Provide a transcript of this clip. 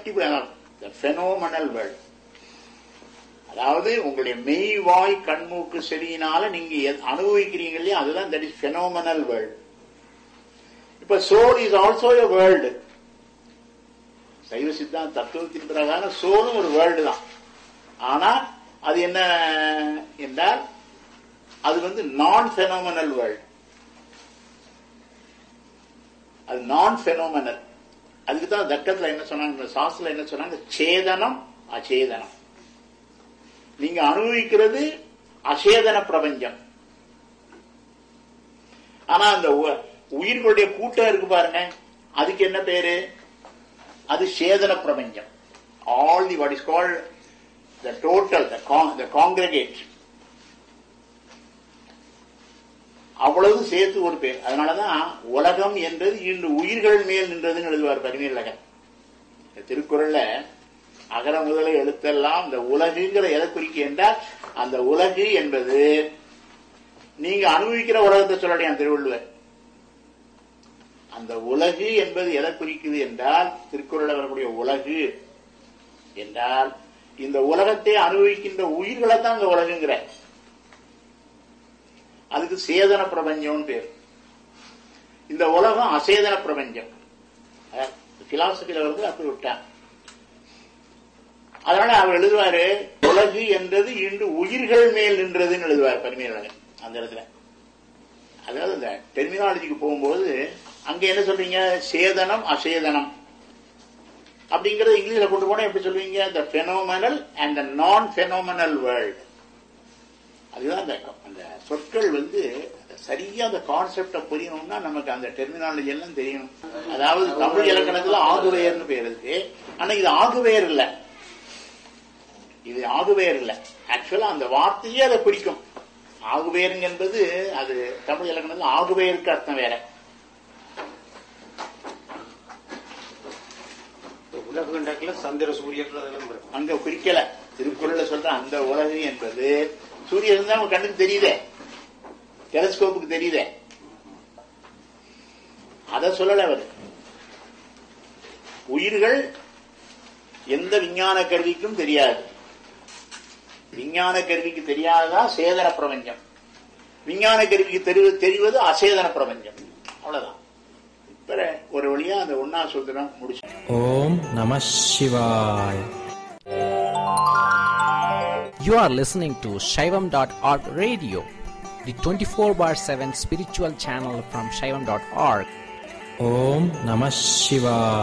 Multi phenomenal world அதாவது உங்களுடைய மெய் வாய் கண்மூக்கு செடியினால நீங்க எத்- அனுபவிக்கிறீங்க இல்லையா அதுதான் தட் இஸ் ஃபெனோமனல் வேர்ல்ட் இப்ப soul is also a world சைவ சித்தாந்த தத்துவத்தின் பிரகாரம் சோலும் ஒரு வேர்ல்டு தான் ஆனா அது என்ன என்றால் அது வந்து நான் ஃபெனோமனல் வேர்ல்டு அது நான் ஃபெனோமனல் அதுக்கு தான் தர்க்கத்துல என்ன சொன்னாங்க இந்த சாஸ்திரத்துல என்ன சொன்னாங்க சேதனம் அச்சேதனம் நீங்க அனுபவிக்கிறது அசேதன பிரபஞ்சம் ஆனா அந்த உ- உயிர்களுடைய கூட்டம் இருக்கு பாருங்க அதுக்கு என்ன பேரு அது சேதன பிரபஞ்சம் all the what is called the total the congregate அவ்வளவு சேர்த்து ஒரு பேர் அதனாலதான் உலகம் என்றது இன்று உயிர்கள் மேல் நின்றதுன்னு எழுதுவார் பரிமேலகன் இந்த திருக்குறள்ல அகர முதல எழுத்தெல்லாம் இந்த உலகுங்கிற எதை குறிக்க என்றால் அந்த உலகு என்பது நீங்க அனுபவிக்கிற உலகத்தை சொல்லலையா திருவள்ளுவர் அந்த உலகு என்பது எதை குறிக்குது என்றால் திருக்குறள் வரக்கூடிய உலகு என்றால் இந்த உலகத்தை அனுபவிக்கின்ற உயிர்களை தான் இந்த உலகுங்கிற அதுக்கு சேதன பிரபஞ்சம்னு பேர் இந்த உலகம் அசேதன பிரபஞ்சம் பிலாசபில வந்து அப்படி விட்டான் அதனால அவர் எழுதுவாரு உலகு என்றது இன்று உயிர்கள் மேல் நின்றதுன்னு எழுதுவார் பரிமையாளர் அந்த இடத்துல அதாவது இந்த டெர்மினாலஜிக்கு போகும்போது அங்க என்ன சொல்றீங்க சேதனம் அசேதனம் அப்படிங்கறது இங்கிலீஷ்ல கொண்டு போனா எப்படி சொல்லுவீங்க த பெனோமனல் அண்ட் த நான் பெனோமனல் வேர்ல்ட் அதுதான் அந்த அந்த சொற்கள் வந்து சரியா அந்த கான்செப்ட புரியணும்னா நமக்கு அந்த டெர்மினாலஜி எல்லாம் தெரியணும் அதாவது தமிழ் இலக்கணத்துல ஆகுவேர்னு பேர் இருக்கு ஆனா இது ஆகுவேர் இல்ல இது ஆகுவேர் இல்ல ஆக்சுவலா அந்த வார்த்தையே அதை பிடிக்கும் ஆகுவேருங்க என்பது அது தமிழ் இலக்கணத்துல ஆகுவேருக்கு அர்த்தம் வேற உலக கண்டத்துல சந்திர சூரியன் அதெல்லாம் வரும். அங்க குறிக்கல திருக்குறள்ல சொல்ற அந்த உலகு என்பது சூரியன் தான் உங்க கண்ணுக்கு தெரியுதே டெலஸ்கோப்புக்கு தெரியுதே அத சொல்லல அவர் உயிர்கள் எந்த விஞ்ஞான கருவிக்கும் தெரியாது விஞ்ஞான கருவிக்கு தெரியாததா சேதன பிரபஞ்சம் விஞ்ஞான கருவிக்கு தெரிவது தெரிவது அசேதன பிரபஞ்சம் அவ்வளவுதான் இப்ப ஒரு வழியா அந்த ஒன்னா சூத்திரம் முடிச்சு Om Namah Shivaya. You are listening to Shaivam.org radio, the 24 bar 7 spiritual channel from Shaivam.org. Om Namah Shivaya.